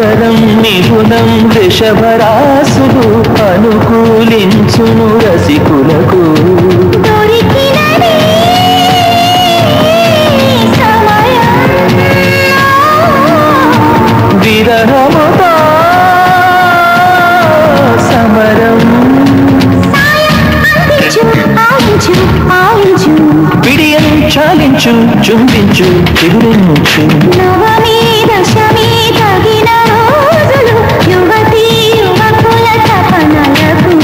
మకరం మిథునం వృషభరాసులు అనుకూలించును రసికులకు దొరికినది సమయం విరహముతో సమరం అందించు ఆలించు ఆలించు విడియం చాలించు చుంబించు చిగురించు నవమి దశమి తగిన రోజులు యువతి యువకుల తపనలకు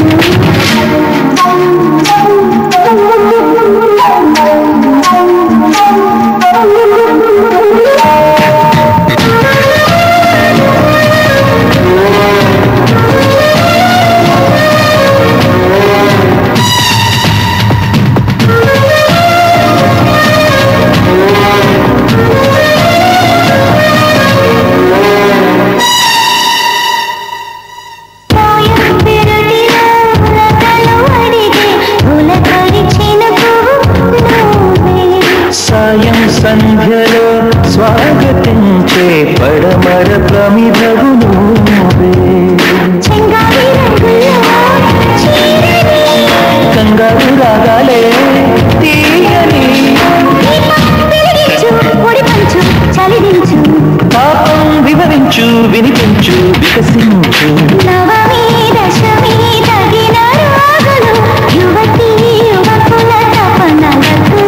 పోయం పెరటిలో ఉలకలు అడిగే ఉలకరి చినుకు నువ్వే సాయం సంధ్యలో స్వాగతించే పడమర ప్రమిదవు నువ్వే చెంగావి రంగులో చీరని కంగారు రాగాలే తీయని దీపం వెలిగించు పొడి పంచు చలిదించు పాపం వివరించు వినిపించు వికసించు నవమి దశమి తగిన రోజులు యువతి యువకుల తపనలకు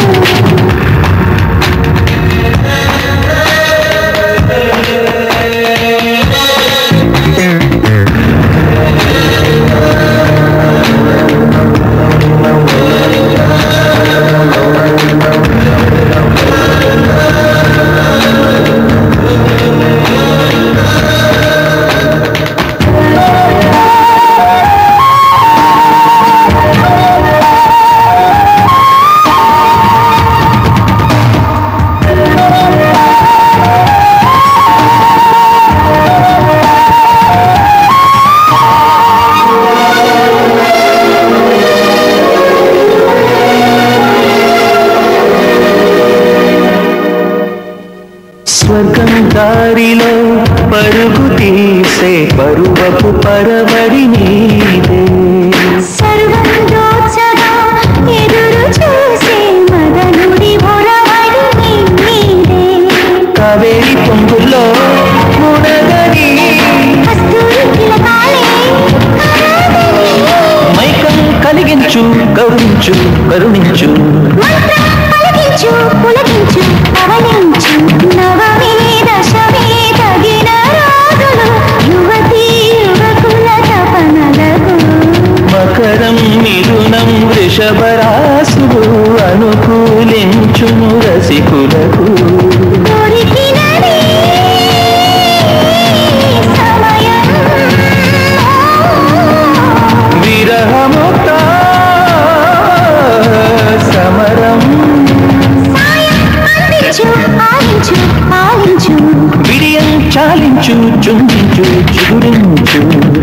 స్వర్గం దారిలో పరుగు తీసే పరువపు పరవడి నీదే సర్వం దోచగా ఎదురు చూసే మదనుడి ఒరవడి నీదే కావేరి పొంగుల్లో మునగని కస్తూరి తిలకాలే కాదని మైకం కలిగించు కరుణించు కరుణించు మంత్రం పలికించు పులకించు పవలించు నవమి దశమి తగిన రోజులు యువతి యువకుల తపనలకు మకరం మిథునం వృషభరాసులు అనుకూలించును రసికులకు దొరికినది సమయం విరహముతో సమరం అందించు ఆలించు ఆలించు విడియం చాలించు చుంబించు చిగురించు